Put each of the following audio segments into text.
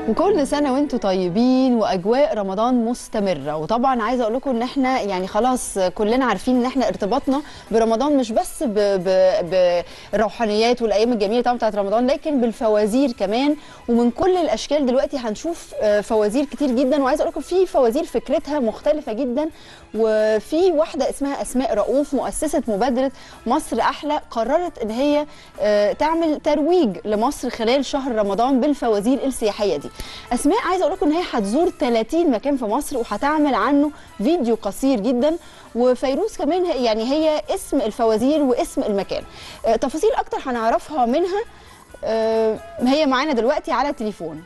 وكل سنة وانتم طيبين واجواء رمضان مستمرة وطبعا عايزة اقول لكم ان احنا يعني خلاص كلنا عارفين ان احنا ارتباطنا برمضان مش بس ب- ب- بالروحانيات والايام الجميلة طبعا بتاعت رمضان لكن بالفوازير كمان ومن كل الاشكال دلوقتي هنشوف آه، فوازير كتير جدا وعايزة اقول لكم في فوازير فكرتها مختلفة جدا وفي واحدة اسمها اسماء رؤوف مؤسسة مبادرة مصر احلى قررت ان هي آه، تعمل ترويج لمصر خلال شهر رمضان بالفوازير السياحيه دي اسماء عايزه اقول لكم ان هي هتزور 30 مكان في مصر وهتعمل عنه فيديو قصير جدا وفيروز كمان هي- يعني هي اسم الفوازير واسم المكان آه، تفاصيل اكتر هنعرفها منها آه، هي معانا دلوقتي على التليفون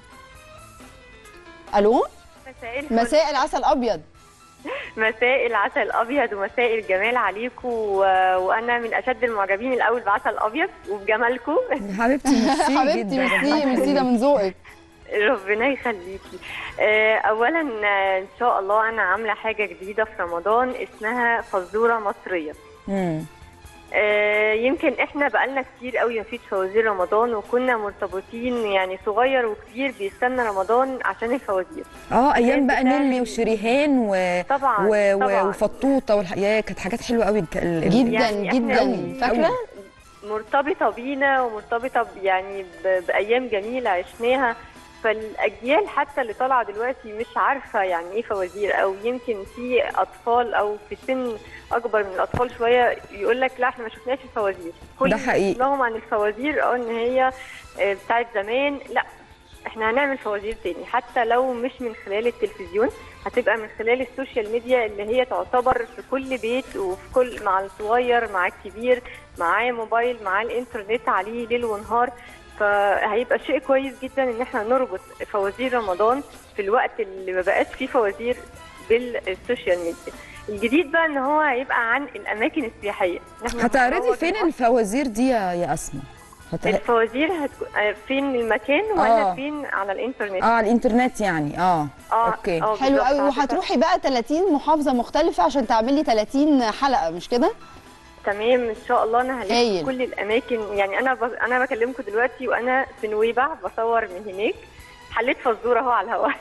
الو مساء الفل. مساء العسل الابيض مساء العسل الابيض ومساء الجمال عليكم و... وانا من اشد المعجبين الاول بعسل الابيض وبجمالكم حبيبتي ميرسي حبيبتي جدا ميرسي ميرسي ده من ذوقك ربنا يخليكي آه، اولا آه، ان شاء الله انا عامله حاجه جديده في رمضان اسمها فزوره مصريه مم. آه، يمكن احنا بقالنا كتير قوي مفيش فوازير رمضان وكنا مرتبطين يعني صغير وكبير بيستنى رمضان عشان الفوازير اه ايام بقى بتاعت- نيلي وشريهان و... طبعا و... طبعا و... وفطوطه والحقيقه كانت حاجات حلوه قوي الك- ال- ال- جدا يعني إحنا جدا أوي- فاكره مرتبطة بينا ومرتبطة ب- يعني ب- بأيام جميلة عشناها فالأجيال حتى اللي طالعة دلوقتي مش عارفة يعني إيه فوازير أو يمكن في أطفال أو في سن أكبر من الأطفال شوية يقول لك لا إحنا ما شفناش الفوازير كل ده حقيقي. لهم عن الفوازير أو إن هي آه، بتاعت زمان لا إحنا هنعمل فوازير تاني حتى لو مش من خلال التلفزيون هتبقى من خلال السوشيال ميديا اللي هي تعتبر في كل بيت وفي كل مع الصغير مع الكبير معاه موبايل معاه الانترنت عليه ليل ونهار فهيبقى شيء كويس جدا ان احنا نربط فوازير رمضان في الوقت اللي ما بقاش فيه فوازير بالسوشيال ميديا الجديد بقى ان هو هيبقى عن الاماكن السياحيه إن إحنا هتعرضي هنروج فين لمصر. الفوازير دي يا يا اسماء هت... الفوازير هتكون آه، فين المكان ولا آه. فين على الانترنت اه على الانترنت يعني اه اه اوكي آه، حلو بالظبط. قوي هتبقى- وهتروحي بقى 30 محافظه مختلفه عشان تعملي 30 حلقه مش كده تمام ان شاء الله انا هلف هايل. كل الاماكن يعني انا ب... انا بكلمكم دلوقتي وانا في نويبع بصور من هناك حليت فزوره اهو على الهواء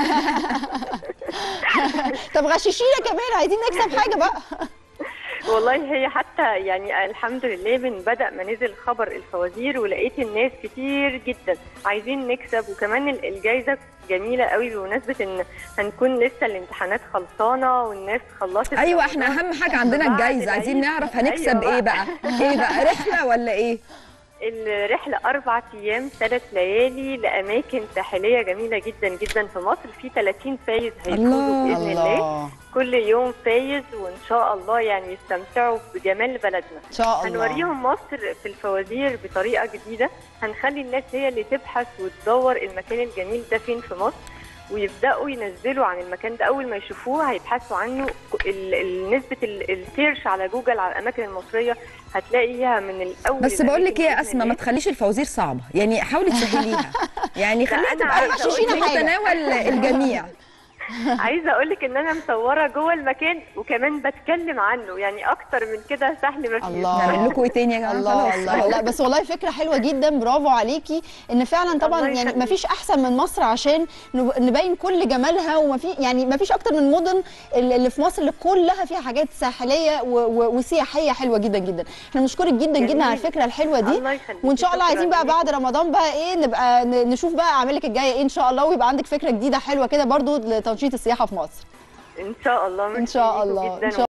طب غششينا كمان عايزين نكسب حاجه بقى والله هي حتى يعني الحمد لله من بدا ما نزل خبر الفوازير ولقيت الناس كتير جدا عايزين نكسب وكمان ال- الجايزه جميله قوي بمناسبه ان هنكون لسه الامتحانات خلصانه والناس خلصت ايوه رمضان. احنا اهم حاجه عندنا بعد الجايزه عايزين العيد. نعرف هنكسب أيوة ايه بقى ايه بقى رحله ولا ايه الرحلة أربع أيام ثلاث ليالي لأماكن ساحلية جميلة جدا جدا في مصر في 30 فايز هيفوزوا الله. بإذن الله كل يوم فايز وإن شاء الله يعني يستمتعوا بجمال بلدنا ان شاء الله هنوريهم مصر في الفوازير بطريقة جديدة هنخلي الناس هي اللي تبحث وتدور المكان الجميل ده فين في مصر ويبداوا ينزلوا عن المكان ده اول ما يشوفوه هيبحثوا عنه ال- ال- نسبه ال- السيرش على جوجل على الاماكن المصريه هتلاقيها من الاول بس بقول لك ايه يا الأماكن اسماء ما بإذن تخليش الفوازير صعبه يعني حاولي تسهليها يعني خليها أنا تبقى عايزة في أقول لك حاجة. متناول الجميع عايزه اقول لك ان انا مصوره جوه المكان وكمان بتكلم عنه يعني اكتر من كده سهل ما فيش الله. نعمل لكم ايه تاني يا جماعه الله خلاص الله لا بس والله فكره حلوه جدا برافو عليكي ان فعلا طبعا الله يعني يخليك. ما فيش احسن من مصر عشان نب- نبين كل جمالها وما في يعني ما فيش اكتر من مدن اللي اللي في مصر اللي كلها فيها حاجات ساحليه و- و- وسياحيه حلوه جدا جدا احنا بنشكرك جدا جدا جميل. على الفكره الحلوه دي الله يخليك وان شاء الله شكراً عايزين بقى ليك. بعد رمضان بقى ايه نبقى ن- نشوف بقى اعمالك الجايه ايه ان شاء الله ويبقى عندك فكره جديده حلوه كده برضو لتنشيط السياحه في مصر ان شاء الله إن شاء ميرسي ليكوا الله. جدا إن شاء